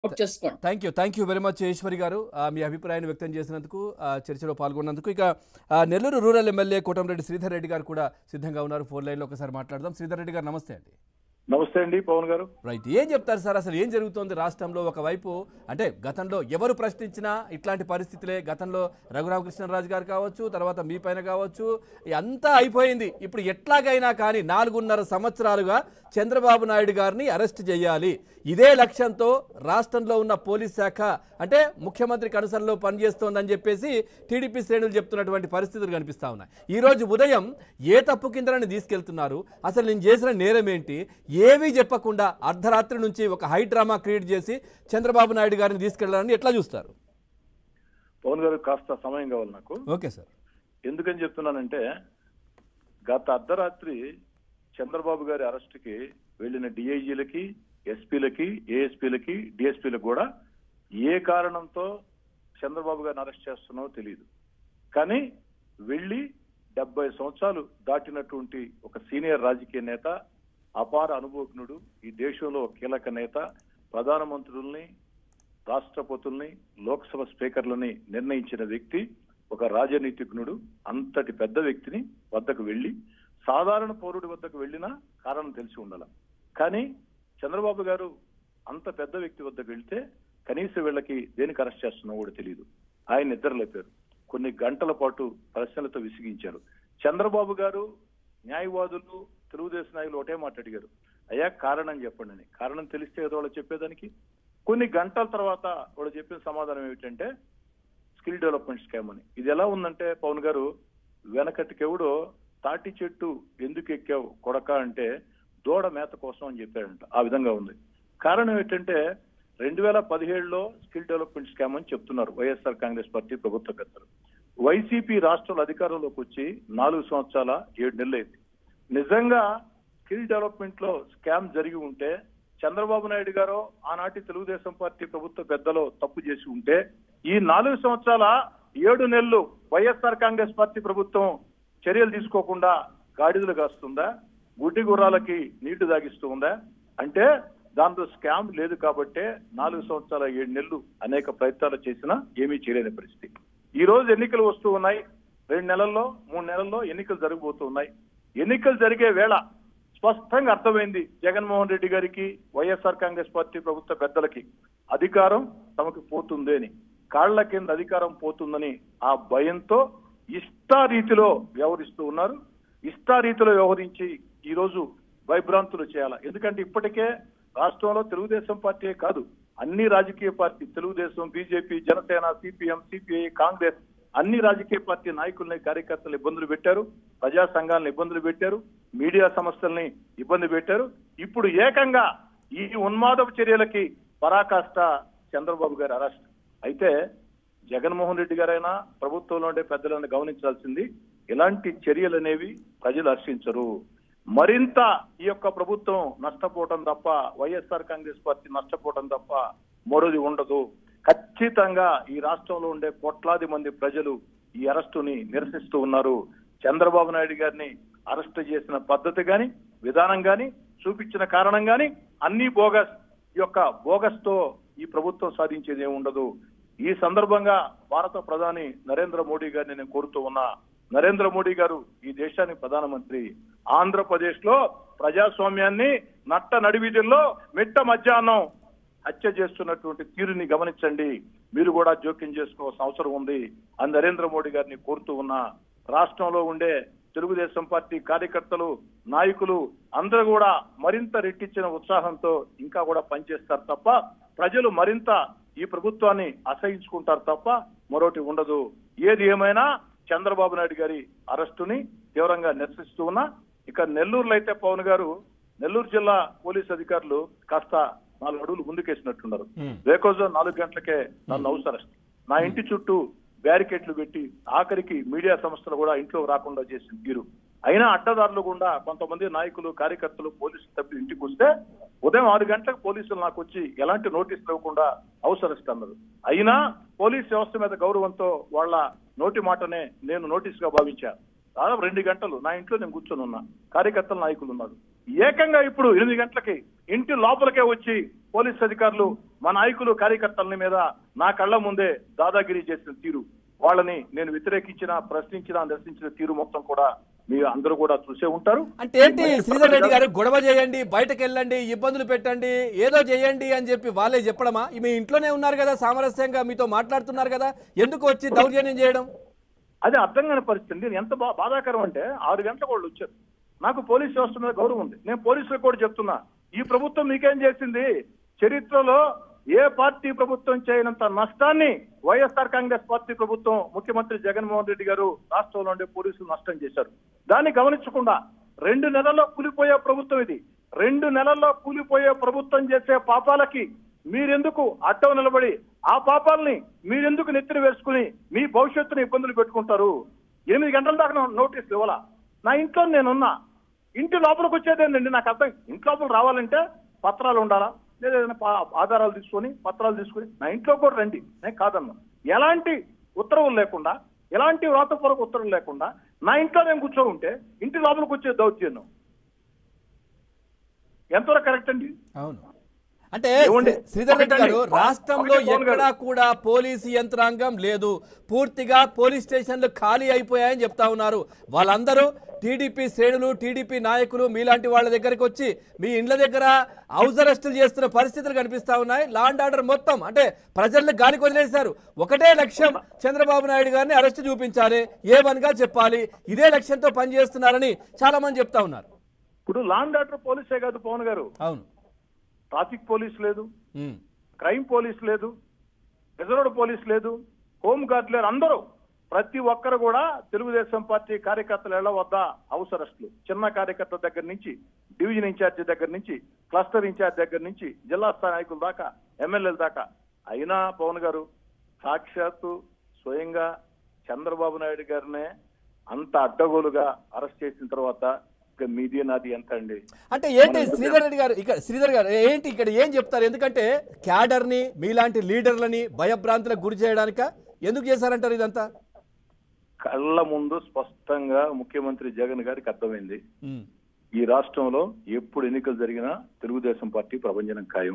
Note చేసుకోండి thank you thank you very much Eswari garu ఆ, మీ అభిప్రాయాన్ని వ్యక్తం చేసినందుకు ఆ, చర్చలో పాల్గొన్నందుకు ఇక ఆ, నెల్లూరు రూరల్ ఎమ్మెల్యే కోటంరెడ్డి శ్రీధర్ రెడ్డి గారు కూడా సిద్ధంగా ఉన్నారు ఫోన్ లైన్లో ఒకసారి మాట్లాడదాం శ్రీధర్ రెడ్డి గారు నమస్తే అండి నమస్తే అండి పవన్ గారు రైట్ ఏం చెప్తారు సార్ అసలు ఏం జరుగుతోంది రాష్ట్రంలో ఒకవైపు అంటే గతంలో ఎవరు ప్రశ్నించినా ఇట్లాంటి పరిస్థితులే గతంలో రఘురామకృష్ణరాజు గారు కావచ్చు తర్వాత మీ పైన కావచ్చు అంతా అయిపోయింది ఇప్పుడు ఎట్లాగైనా కానీ నాలుగున్నర సంవత్సరాలుగా చంద్రబాబు నాయుడు గారిని అరెస్ట్ చేయాలి ఇదే లక్ష్యంతో రాష్ట్రంలో ఉన్న పోలీస్ శాఖ అంటే ముఖ్యమంత్రికి అనుసరణలో పనిచేస్తోందని చెప్పేసి టీడీపీ శ్రేణులు చెప్తున్నటువంటి పరిస్థితులు కనిపిస్తా ఉన్నాయి ఈ రోజు ఉదయం ఏ తప్పు కిందనని తీసుకెళ్తున్నారు అసలు నేను చేసిన నేరం ఏంటి ఏమీ చెప్పకుండా అర్ధరాత్రి నుంచి ఒక హై డ్రామా క్రియేట్ చేసి చంద్రబాబు నాయుడు గారిని తీసుకెళ్లాలని ఎట్లా చూస్తారు పవన్ గారు కాస్త సమయం కావాలి నాకు ఓకే సార్ ఎందుకని చెప్తున్నానంటే గత అర్ధరాత్రి చంద్రబాబు గారి అరెస్ట్కి వెళ్ళిన డిఐజీలకి ఎస్పీలకి ఏఎస్పీలకి డిఎస్పీలకు కూడా ఏ కారణంతో చంద్రబాబు గారిని అరెస్ట్ చేస్తున్నావో తెలియదు కానీ వెళ్ళి డెబ్బై సంవత్సరాలు దాటినటువంటి ఒక సీనియర్ రాజకీయ నేత అపార అనుభవజ్ఞుడు ఈ దేశంలో ఒక కీలక నేత ప్రధానమంత్రుల్ని రాష్ట్రపతుల్ని లోక్సభ స్పీకర్లని నిర్ణయించిన వ్యక్తి ఒక రాజనీతిజ్ఞుడు అంతటి పెద్ద వ్యక్తిని వద్దకు వెళ్ళి సాధారణ పౌరుడి వద్దకు వెళ్ళినా కారణం తెలిసి ఉండాల కానీ చంద్రబాబు గారు అంత పెద్ద వ్యక్తి వద్దకు వెళ్తే కనీసం వీళ్ళకి దేనికి అరెస్ట్ చేస్తున్నా కూడా తెలియదు ఆయన నిద్రలేపారు కొన్ని గంటల పాటు ప్రశ్నలతో విసిగించారు చంద్రబాబు గారు న్యాయవాదులు తెలుగుదేశం నాయకులు ఒకటే మాట అడిగారు అయ్యా కారణం చెప్పండి అని కారణం తెలిస్తే కదా వాళ్ళు చెప్పేదానికి కొన్ని గంటల తర్వాత వాళ్ళు చెప్పిన సమాధానం ఏమిటంటే స్కిల్ డెవలప్మెంట్ స్కామ్ అని ఇది ఎలా ఉందంటే పవన్ గారు వెనకటికెవడో తాటి చెట్టు ఎందుకు ఎక్కావు కొడక అంటే దూడ మేత కోసం అని చెప్పాడంట ఆ విధంగా ఉంది కారణం ఏంటంటే రెండు వేల పదిహేడులో స్కిల్ డెవలప్మెంట్ స్కామ్ అని చెప్తున్నారు వైఎస్ఆర్ కాంగ్రెస్ పార్టీ ప్రభుత్వ పెద్దలు వైసీపీ రాష్ట్రాల అధికారంలోకి వచ్చి నాలుగు సంవత్సరాల ఏడు నెలలైంది నిజంగా స్కిల్ డెవలప్మెంట్ లో స్కామ్ జరిగి ఉంటే చంద్రబాబు నాయుడు గారు ఆనాటి తెలుగుదేశం పార్టీ ప్రభుత్వ పెద్దలో తప్పు చేసి ఉంటే ఈ నాలుగు సంవత్సరాల ఏడు నెలలు వైఎస్ఆర్ కాంగ్రెస్ పార్టీ ప్రభుత్వం చర్యలు తీసుకోకుండా గాడిదలు కాస్తుందా గుడ్డి గుర్రాలకి నీళ్లు తాగిస్తూ ఉందా అంటే దాంతో స్కామ్ లేదు కాబట్టే నాలుగు సంవత్సరాల ఏడు నెలలు అనేక ప్రయత్నాలు చేసినా ఏమీ చేయలేని పరిస్థితి ఈ రోజు ఎన్నికలు వస్తూ ఉన్నాయి రెండు నెలల్లో మూడు నెలల్లో ఎన్నికలు జరగబోతూ ఉన్నాయి ఎన్నికలు జరిగే వేళ స్పష్టంగా అర్థమైంది జగన్మోహన్ రెడ్డి గారికి వైఎస్ఆర్ కాంగ్రెస్ పార్టీ ప్రభుత్వ పెద్దలకి అధికారం తమకు పోతుంది అని కాళ్ల కింద అధికారం పోతుందని ఆ భయంతో ఇష్టారీతిలో వ్యవహరిస్తూ ఉన్నారు ఇష్టారీతిలో వ్యవహరించి ఈ రోజు భయభ్రాంతులు చేయాలి ఎందుకంటే ఇప్పటికే రాష్ట్రంలో తెలుగుదేశం పార్టీ కాదు అన్ని రాజకీయ party Telugu Desam BJP Janasena CPM CPI Congress అన్ని రాజకీయ పార్టీ నాయకుల్ని కార్యకర్తలు ఇబ్బందులు పెట్టారు ప్రజా సంఘాలను ఇబ్బందులు పెట్టారు మీడియా సంస్థల్ని ఇబ్బంది పెట్టారు ఇప్పుడు ఏకంగా ఈ ఉన్మాదపు చర్యలకి పరాకాష్ట చంద్రబాబు గారి అరెస్ట్ అయితే జగన్మోహన్ రెడ్డి గారైనా ప్రభుత్వంలో ఉండే పెద్దలను గమనించాల్సింది ఇలాంటి చర్యలు అనేవి ప్రజలు హర్షించరు మరింత ఈ యొక్క ప్రభుత్వం నష్టపోవటం తప్ప వైఎస్ఆర్ కాంగ్రెస్ పార్టీ నష్టపోవటం తప్ప మరోది ఉండదు ఖచ్చితంగా ఈ రాష్ట్రంలో ఉండే కోట్లాది మంది ప్రజలు ఈ అరెస్టుని నిరసిస్తూ ఉన్నారు చంద్రబాబు నాయుడు గారిని అరెస్ట్ చేసిన పద్ధతి గాని విధానం గాని చూపించిన కారణం గాని అన్ని బోగస్ ఈ యొక్క బోగస్ తో ఈ ప్రభుత్వం సాధించేది ఏమి ఉండదు ఈ సందర్భంగా భారత ప్రధాని నరేంద్ర మోడీ గారిని నేను కోరుతూ ఉన్నా నరేంద్ర మోడీ గారు ఈ దేశానికి ప్రధానమంత్రి ఆంధ్రప్రదేశ్ లో ప్రజాస్వామ్యాన్ని నట్ట నడివీధుల్లో మిట్ట మధ్యాహ్నం హత్య చేస్తున్నటువంటి తీరుని గమనించండి మీరు కూడా జోక్యం చేసుకోవాల్సిన అవసరం ఉంది అని నరేంద్ర మోడీ గారిని కోరుతూ ఉన్నా రాష్ట్రంలో ఉండే తెలుగుదేశం పార్టీ కార్యకర్తలు నాయకులు అందరూ కూడా మరింత రెట్టించిన ఉత్సాహంతో ఇంకా కూడా పనిచేస్తారు తప్ప ప్రజలు మరింత ఈ ప్రభుత్వాన్ని అసహించుకుంటారు తప్ప మరొకటి ఉండదు ఏది ఏమైనా చంద్రబాబు నాయుడు గారి అరెస్టుని తీవ్రంగా నిరసిస్తూ ఉన్నా ఇక నెల్లూరులో అయితే పవన్ గారు నెల్లూరు జిల్లా పోలీస్ అధికారులు కాస్త నాలుగు అడుగులు ముందుకేసినట్టున్నారు Hmm. రేకోజో నాలుగు గంటలకే నన్ను హౌస్ అరెస్ట్ నా ఇంటి చుట్టూ బ్యారికేడ్లు పెట్టి ఆఖరికి మీడియా సంస్థలు కూడా ఇంట్లో రాకుండా చేసిన తీరు అయినా అడ్డదారులు గుండా కొంతమంది నాయకులు కార్యకర్తలు పోలీసులు తప్పి ఇంటికి వస్తే ఉదయం ఆరు గంటలకు పోలీసులు నాకు వచ్చి ఎలాంటి నోటీసులు ఇవ్వకుండా హౌస్ అరెస్ట్ అన్నారు అయినా పోలీస్ వ్యవస్థ మీద గౌరవంతో వాళ్ళ నోటి మాటనే నేను నోటీస్ గా భావించా దాదాపు రెండు గంటలు నా ఇంట్లో నేను కూర్చొని ఉన్నా కార్యకర్తల నాయకులు ఉన్నారు ఏకంగా ఇప్పుడు ఎనిమిది గంటలకి ఇంటి లోపలికే వచ్చి పోలీస్ అధికారులు మా నాయకులు కార్యకర్తల మీద నా కళ్ళ ముందే దాదాగిరి చేసిన తీరు వాళ్ళని నేను వ్యతిరేకించిన ప్రశ్నించిన దర్శించిన తీరు మొత్తం కూడా మీరు అందరూ కూడా చూసే ఉంటారు అంటే ఏంటి శ్రీధర్ రెడ్డి గారు గొడవ చేయండి బయటకు వెళ్ళండి ఇబ్బందులు పెట్టండి ఏదో చేయండి అని చెప్పి వాళ్ళే చెప్పడమా మీ ఇంట్లోనే ఉన్నారు కదా సామరస్యంగా మీతో మాట్లాడుతున్నారు కదా ఎందుకు వచ్చి దౌర్జన్యం చేయడం అది అర్థం కాని పరిస్థితి నేను ఎంత బా- బాధాకరం అంటే ఆరు గంటలకు వాళ్ళు వచ్చారు నాకు పోలీస్ వ్యవస్థ మీద గౌరవం ఉంది నేను పోలీసులకు కూడా చెప్తున్నా ఈ ప్రభుత్వం మీకేం చేసింది చరిత్రలో ఏ పార్టీ ప్రభుత్వం చేయనంత నష్టాన్ని వైఎస్ఆర్ కాంగ్రెస్ పార్టీ ప్రభుత్వం ముఖ్యమంత్రి జగన్మోహన్ రెడ్డి గారు రాష్ట్రంలో ఉండే పోలీసులు నష్టం చేశారు దాన్ని గమనించకుండా రెండు నెలల్లో కూలిపోయే ప్రభుత్వం ఇది రెండు నెలల్లో కూలిపోయే ప్రభుత్వం చేసే పాపాలకి మీరెందుకు అడ్డం నిలబడి ఆ పాపాలని మీరెందుకు నెత్తిన వేసుకుని మీ భవిష్యత్తుని ఇబ్బందులు పెట్టుకుంటారు ఎనిమిది గంటల దాకా నో- నోటీసులు ఇవ్వాలా నా ఇంట్లో నేనున్నా ఇంటి లోపలికి వచ్చేదేంటండి నాకు అర్థం ఇంటి లోపల రావాలంటే పత్రాలు ఉండాలా లేదా ఏదైనా పా- ఆధారాలు తీసుకొని పత్రాలు తీసుకొని నా ఇంట్లో కూడా రండి నేను కాదన్నా ఎలాంటి ఉత్తర్వులు లేకుండా ఎలాంటి వ్రాతపూర్వక ఉత్తర్వులు లేకుండా నా ఇంట్లో నేను కూర్చో ఉంటే ఇంటి లోపలికి వచ్చే దౌర్జన్యం ఎంతవరకు కరెక్ట్ అండి అవును అంటే ఏమండి? శ్రీ- శ్రీధర్ రెడ్డి గారు ఒకటండి. రాష్ట్రంలో ఒకటి పవన్ గారు. ఎక్కడా కూడా పోలీసు యంత్రాంగం లేదు పూర్తిగా పోలీస్ స్టేషన్లు ఖాళీ అయిపోయాయని చెప్తా ఉన్నారు వాళ్ళందరూ టీడీపీ శ్రేణులు టీడీపీ నాయకులు మీలాంటి వాళ్ళ దగ్గరికి వచ్చి మీ ఇండ్ల దగ్గర హౌస్ అరెస్టులు చేస్తున్న పరిస్థితులు కనిపిస్తా ఉన్నాయి లా అండ్ ఆర్డర్ మొత్తం అంటే ప్రజల్ని గాలికి వదిలేశారు ఒకటే లక్ష్యం చంద్రబాబు నాయుడు గారిని అరెస్ట్ చూపించాలి ఏ గా చెప్పాలి ఇదే లక్ష్యంతో పనిచేస్తున్నారని చాలా మంది చెప్తా ఉన్నారు ఇప్పుడు లాండ్ ఆర్డర్ పోలీసే కాదు పవన్ గారు అవును ట్రాఫిక్ పోలీస్ లేదు ఉమ్. క్రైమ్ పోలీస్ లేదు రిజర్వ్డ్ పోలీస్ లేదు హోమ్ గార్డ్ లేరు అందరూ ప్రతి ఒక్కరు కూడా తెలుగుదేశం పార్టీ కార్యకర్తల ఇళ్ల వద్ద హౌస్ అరెస్టులు చిన్న కార్యకర్త దగ్గర నుంచి డివిజన్ ఇన్ఛార్జి దగ్గర నుంచి క్లస్టర్ ఇన్ఛార్జ్ దగ్గర నుంచి జిల్లా స్థాయి నాయకుల దాకా ఎమ్మెల్యేల దాకా అయినా పవన్ గారు సాక్షాత్తు స్వయంగా చంద్రబాబు నాయుడు గారినే అంత అడ్డగోలుగా అరెస్ట్ చేసిన తర్వాత ఇక మీది నాది ఎంత అండి అంటే ఏంటి శ్రీధర్ రెడ్డి గారు ఇక్కడ శ్రీధర్ గారు ఏంటి ఇక్కడ ఏం చెప్తారు ఎందుకంటే క్యాడర్ని మీలాంటి లీడర్లని భయభ్రాంతులకు గురి చేయడానిక ఎందుకు చేశారంటారు ఇదంతా కళ్ళ ముందు స్పష్టంగా ముఖ్యమంత్రి జగన్ గారికి అర్థమైంది ఉమ్, ఈ రాష్ట్రంలో ఎప్పుడు ఎన్నికలు జరిగినా తెలుగుదేశం పార్టీ ప్రభంజనం ఖాయం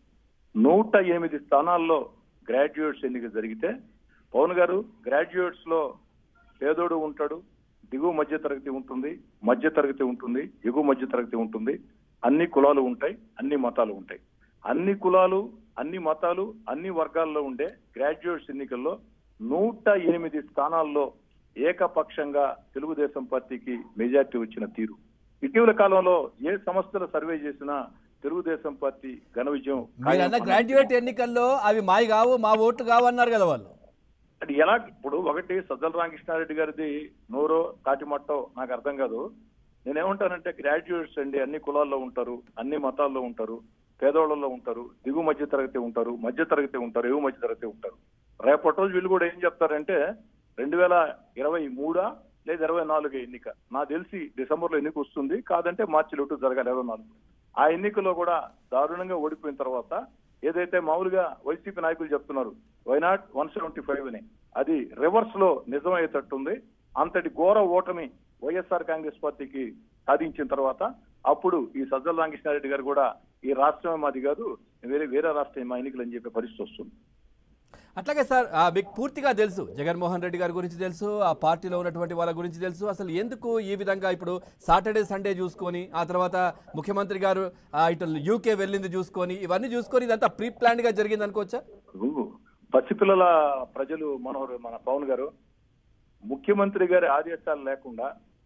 నూట ఎనిమిది స్థానాల్లో గ్రాడ్యుయేట్స్ ఎన్నిక జరిగితే పవన్ గారు గ్రాడ్యుయేట్స్ లో పేదోడు ఉంటాడు దిగువ మధ్య తరగతి ఉంటుంది మధ్య తరగతి ఉంటుంది ఎగువ మధ్య తరగతి ఉంటుంది అన్ని కులాలు ఉంటాయి అన్ని మతాలు ఉంటాయి అన్ని కులాలు అన్ని మతాలు అన్ని వర్గాల్లో ఉండే గ్రాడ్యుయేట్స్ ఎన్నికల్లో నూట ఎనిమిది స్థానాల్లో ఏకపక్షంగా తెలుగుదేశం పార్టీకి మెజార్టీ వచ్చిన తీరు ఇటీవల కాలంలో ఏ సంస్థలు సర్వే చేసినా తెలుగుదేశం పార్టీ ఘన విజయం మీరు అన్న గ్రాడ్యుయేట్ ఎన్నికల్లో అవి మాయి కావు మా ఓట్లు కావు అన్నారు కదా వాళ్ళు అది ఎలా ఇప్పుడు ఒకటి సజ్జల రామకృష్ణారెడ్డి గారిది నోరో తాటిమట్టో నాకు అర్థం కాదు నేనేమంటానంటే గ్రాడ్యుయేట్స్ అండి అన్ని కులాల్లో ఉంటారు అన్ని మతాల్లో ఉంటారు పేదోళ్లలో ఉంటారు దిగు మధ్య తరగతి ఉంటారు మధ్య తరగతి ఉంటారు ఎగువ మధ్య తరగతి ఉంటారు రేపటి రోజు వీళ్ళు కూడా ఏం చెప్తారంటే రెండు వేల ఇరవై మూడా లేదా ఇరవై నాలుగు ఎన్నిక నాకు తెలిసి డిసెంబర్ లో ఎన్నిక వస్తుంది కాదంటే మార్చిలో ఇటు జరగాలి ఇరవై నాలుగు ఆ ఎన్నికలో కూడా దారుణంగా ఓడిపోయిన తర్వాత ఏదైతే మామూలుగా వైసీపీ నాయకులు చెప్తున్నారు వైనాట్ వన్ సెవెంటీ ఫైవ్ అని అది రివర్స్ లో నిజమయ్యేటట్టుంది అంతటి ఘోర ఓటమి వైఎస్ఆర్ కాంగ్రెస్ పార్టీకి సాధించిన తర్వాత అప్పుడు ఈ సజ్జల రామకృష్ణారెడ్డి గారు కూడా ఈ రాష్ట్రమే మాది కాదు వేరే వేరే రాష్ట్రం మా ఎన్నికలు అని చెప్పే పరిస్థితి వస్తుంది అట్లాగే సార్ ఆ, మీకు పూర్తిగా తెలుసు జగన్మోహన్ రెడ్డి గారి గురించి తెలుసు ఆ పార్టీలో ఉన్నటువంటి వాళ్ళ గురించి తెలుసు అసలు ఎందుకు ఈ విధంగా ఇప్పుడు సాటర్డే సండే చూసుకొని ఆ తర్వాత ముఖ్యమంత్రి గారు ఆ, ఇటు యూకే వెళ్ళింది చూసుకొని ఇవన్నీ చూసుకొని ఇదంతా ప్రీ ప్లాన్డ్ గా జరిగింది అనుకోవచ్చా ఇప్పుడు పసిపిల్లల ప్రజలు మనోహర్ మన పవన్ గారు ముఖ్యమంత్రి గారి ఆదేశాలు లేకుండా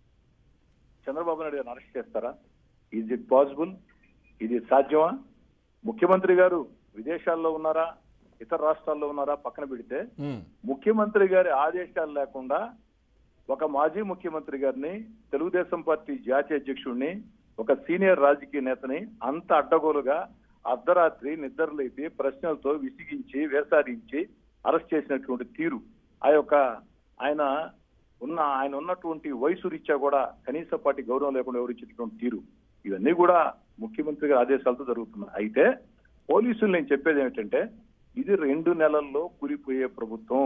చంద్రబాబు నాయుడు గారిని అరెస్ట్ చేస్తారా ఈజ్ ఇట్ పాసిబుల్ ఇది సాధ్యమా ముఖ్యమంత్రి గారు విదేశాల్లో ఉన్నారా ఇతర రాష్ట్రాల్లో ఉన్నారా పక్కన పెడితే ఉమ్, ముఖ్యమంత్రి గారి ఆదేశాలు లేకుండా ఒక మాజీ ముఖ్యమంత్రి గారిని తెలుగుదేశం పార్టీ జాతీయ అధ్యక్షుడిని ఒక సీనియర్ రాజకీయ నేతని అంత అడ్డగోలుగా అర్ధరాత్రి నిద్రలేపి ప్రశ్నలతో విసిగించి వేసాడించి అరెస్ట్ చేసినటువంటి తీరు ఆ యొక్క ఆయన ఉన్న ఆయన ఉన్నటువంటి వయసు రీత్యా కూడా కనీస పార్టీ గౌరవం లేకుండా ఎవరిచ్చినటువంటి తీరు ఇవన్నీ కూడా ముఖ్యమంత్రి గారి ఆదేశాలతో జరుగుతున్నాయి అయితే పోలీసులు నేను చెప్పేది ఏమిటంటే ఇది రెండు నెలల్లో కూలిపోయే ప్రభుత్వం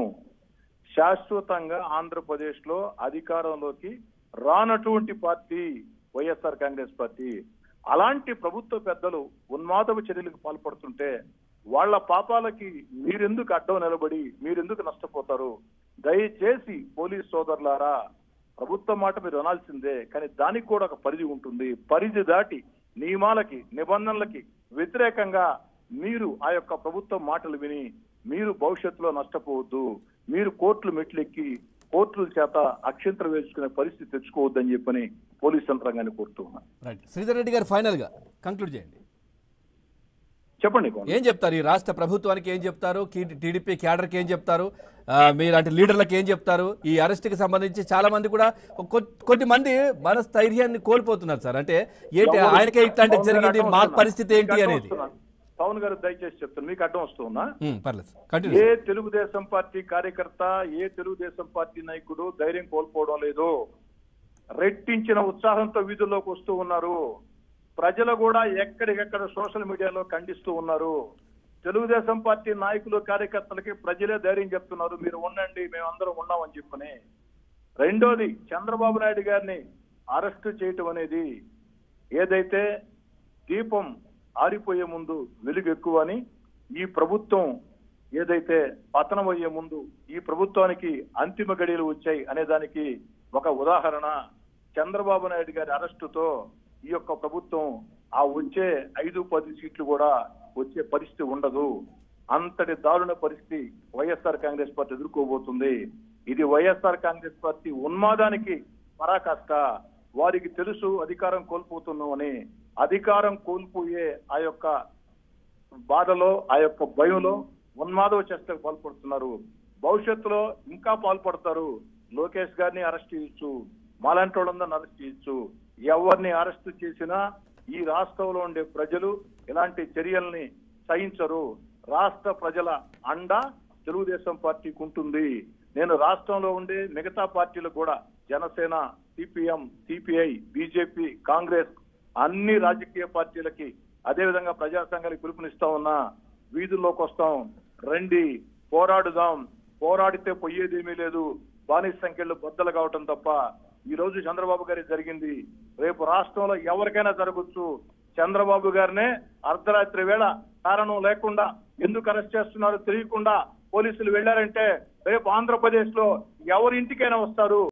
శాశ్వతంగా ఆంధ్రప్రదేశ్ లో అధికారంలోకి రానటువంటి పార్టీ వైఎస్ఆర్ కాంగ్రెస్ పార్టీ అలాంటి ప్రభుత్వ పెద్దలు ఉన్మాదపు చర్యలకు పాల్పడుతుంటే వాళ్ళ పాపాలకి మీరెందుకు అడ్డం నిలబడి మీరెందుకు నష్టపోతారు దయచేసి పోలీస్ సోదరులారా ప్రభుత్వ మాట మీరు అనాల్సిందే కానీ దానికి కూడా ఒక పరిధి ఉంటుంది పరిధి దాటి నియమాలకి నిబంధనలకి వ్యతిరేకంగా మీరు ఆ యొక్క ప్రభుత్వం మాటలు విని మీరు భవిష్యత్తులో నష్టపోవద్దు మీరు కోర్టులు మెట్లెక్కి కోర్టుల చేత అక్షంతరం వేసుకునే పరిస్థితి తెచ్చుకోవద్దని చెప్పని పోలీస్ యంత్రాంగాన్ని కోరుతూ ఉన్నాను రైట్ శ్రీధర్ రెడ్డి గారు ఫైనల్గా కంక్లూడ్ చేయండి చెప్పండి కోన. ఏం చెప్తారు ఈ రాష్ట్ర ప్రభుత్వానికి ఏం చెప్తారు టీడీపీ క్యాడర్కి ఏం చెప్తారు ఆ, మీలాంటి లీడర్లకు ఏం చెప్తారు ఈ అరెస్ట్కి సంబంధించి చాలా మంది కూడా కొ- కొన్ని మంది మనస్థైర్యాన్ని కోల్పోతున్నారు సార్ అంటే ఏంటి ఎవరు? ఆయనకే ఇట్లాంటివి పవన్ గారు జరిగింది అడ్డం మా వస్తున్నారు. పరిస్థితి ఏంటి మీకు అడ్డం అనేది వస్తున్నారు. పవన్ గారు దయచేసి చెప్తాను మీకు అడ్డం వస్తున్నా ఉమ్, పర్లేదు సార్ కంటిన్యూ ఏ తెలుగుదేశం పార్టీ కార్యకర్త ఏ తెలుగుదేశం పార్టీ నాయకుడు ధైర్యం కోల్పోవడం లేదు రెట్టించిన ఉత్సాహంతో వీధుల్లోకి వస్తూ ఉన్నారు ప్రజలు కూడా ఎక్కడికెక్కడ సోషల్ మీడియాలో ఖండిస్తూ ఉన్నారు తెలుగుదేశం పార్టీ నాయకులు కార్యకర్తలకి ప్రజలే ధైర్యం చెప్తున్నారు మీరు ఉండండి మేమందరం ఉన్నామని చెప్పని రెండోది చంద్రబాబు నాయుడు గారిని అరెస్టు చేయటం అనేది ఏదైతే దీపం ఆరిపోయే ముందు వెలుగు ఎక్కువ అని ఈ ప్రభుత్వం ఏదైతే పతనం అయ్యే ముందు ఈ ప్రభుత్వానికి అంతిమ గడియలు వచ్చాయి అనే దానికి ఒక ఉదాహరణ చంద్రబాబు నాయుడు గారి అరెస్టుతో ఈ యొక్క ప్రభుత్వం ఆ వచ్చే ఐదు పది సీట్లు కూడా వచ్చే పరిస్థితి ఉండదు అంతటి దారుణ పరిస్థితి వైఎస్ఆర్ కాంగ్రెస్ పార్టీ ఎదుర్కోబోతుంది ఇది వైఎస్ఆర్ కాంగ్రెస్ పార్టీ ఉన్మాదానికి పరాకాష్ట వారికి తెలుసు అధికారం కోల్పోతున్నామని అధికారం కోల్పోయే ఆ యొక్క బాధలో ఆ యొక్క భయంలో ఉన్మాదవ చేష్టకు పాల్పడుతున్నారు భవిష్యత్తులో ఇంకా పాల్పడతారు లోకేష్ గారిని అరెస్ట్ చేయొచ్చు మాలాంటి వాళ్ళందరిని అరెస్ట్ చేయొచ్చు ఎవరిని అరెస్ట్ చేసినా ఈ రాష్ట్రంలో ఉండే ప్రజలు ఇలాంటి చర్యల్ని సహించరు రాష్ట్ర ప్రజల అండ తెలుగుదేశం పార్టీకి ఉంటుంది నేను రాష్ట్రంలో ఉండే మిగతా పార్టీలు కూడా Janasena CPM CPI BJP Congress అన్ని రాజకీయ పార్టీలకి అదేవిధంగా ప్రజా సంఘాలకు పిలుపునిస్తా ఉన్నా వీధుల్లోకి వస్తాం రండి పోరాడుదాం పోరాడితే పోయేదేమీ లేదు బానిస సంఖ్యలు బద్దలు కావటం తప్ప ఈ రోజు చంద్రబాబు గారి జరిగింది రేపు రాష్ట్రంలో ఎవరికైనా జరగచ్చు చంద్రబాబు గారినే అర్ధరాత్రి వేళ కారణం లేకుండా ఎందుకు అరెస్ట్ చేస్తున్నారో తెలియకుండా పోలీసులు వెళ్లారంటే రేపు ఆంధ్రప్రదేశ్ లో ఎవరి ఇంటికైనా వస్తారు